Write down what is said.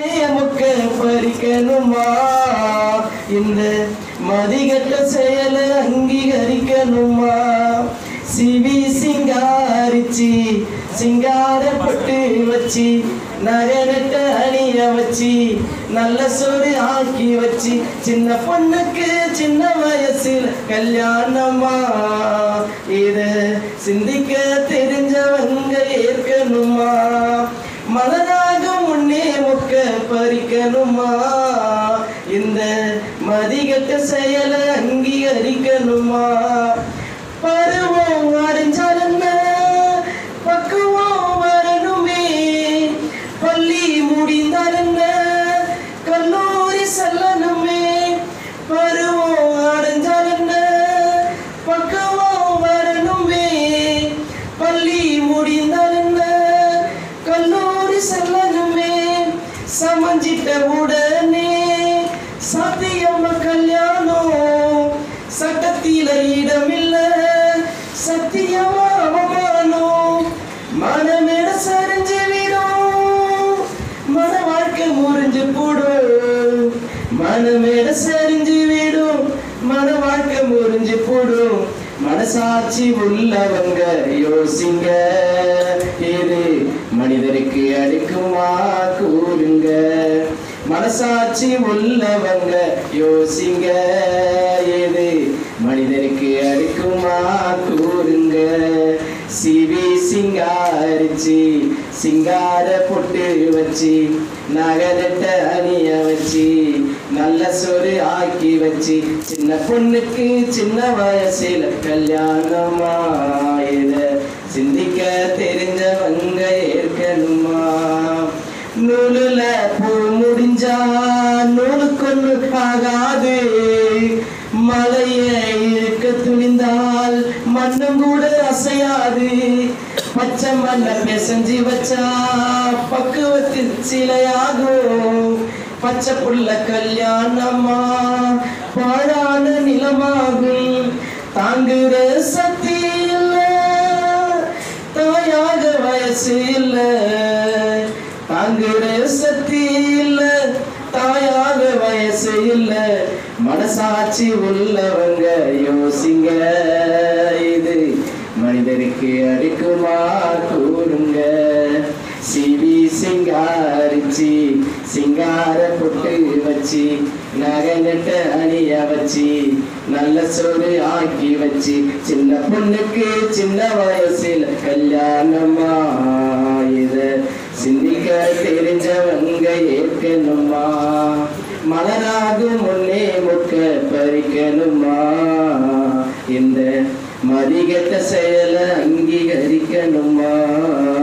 முக்க பறிக்கணுமா இந்த மதிகட்ட செயலை அங்கீகரிக்கணுமா சிவி சிங்காரிச்சி சிங்காரப்பட்டு வச்சு நகரட்ட அணிய வச்சு நல்ல சொரு ஆக்கி வச்சு சின்ன பொண்ணுக்கு சின்ன வயசில் கல்யாணமா இது சிந்திக்க தெரிஞ்சவங்க ஏற்கணுமா மலராக முன்னே முக்க பறிக்கணுமா இந்த மதிகட்ட செயலை அங்கீகரிக்கணுமா பருவம் அறிஞ்சாலென்ன பக்குவம் வரணுமே பள்ளி முடிந்தாலென்ன கல்லூரி செல்லணுமே பருவம் அடைஞ்சாலென்ன பக்குவம் வரணுமே பள்ளி முடிந்தாலென்ன கல்லூரி செல்லணுமே சமஞ்சிட்ட உடனே சத்தியம்ம கல்யாணம் சட்டத்தில இடமில்ல சத்தியமா அவமானம் மனமேட சரிஞ்சு விடும் மன வாழ்க்கை முறிஞ்சு போடும் மனமேட சரிஞ்சு விடும் மன வாழ்க்கை முறிஞ்சு போடும் மனசாட்சி உள்ளவங்க யோசிங்க இது மனிதருக்கு அடுக்குமா கூறுங்க மனசாட்சி உள்ளவங்க யோசிங்க எது மனிதருக்கு அடுக்குமா கூறுங்க சிவி சிங்காரிச்சு சிங்கார பொட்டு வச்சு நகரட்ட அணிய வச்சு நல்ல சொரு ஆக்கி வச்சு சின்ன பொண்ணுக்கு சின்ன வயசுல கல்யாணமா இத சிந்திக்க தெரிஞ்சவங்க ஏற்கணுமா நூலுல பூ முடிஞ்சா நூலுக்கொன்னு ஆகாது மலைய இருக்க துணிந்தால் மண்ணும் கூட அசையாது பச்சை மண்ண பிசைஞ்சு வச்சா பக்குவத்தில் சிலையாகும் பச்சை புள்ள கல்யாணமா பாழான நிலமாகும் தாங்குற சக்தி இல்ல தாயாக வயசு இல்ல தாங்குற சக்தி இல்ல தாயாக வயசு இல்ல மனசாட்சி உள்ளவங்க யோசிங்க இது மனிதருக்கு அடுக்குமா கூறுங்க சிவி சிங்காரிச்சு சிங்கார பொட்டு வச்சு நகை நட்ட அணிய வச்சு நல்ல சோறு ஆக்கி வச்சு சின்ன பொண்ணுக்கு சின்ன வயசுல கல்யாணமா இத சிந்திக்க தெரிஞ்சவங்க ஏற்கணுமா மலராகும் முன்னே முக்க பறிக்கணுமா இந்த மதிகட்ட செயலை அங்கீகரிக்கணுமா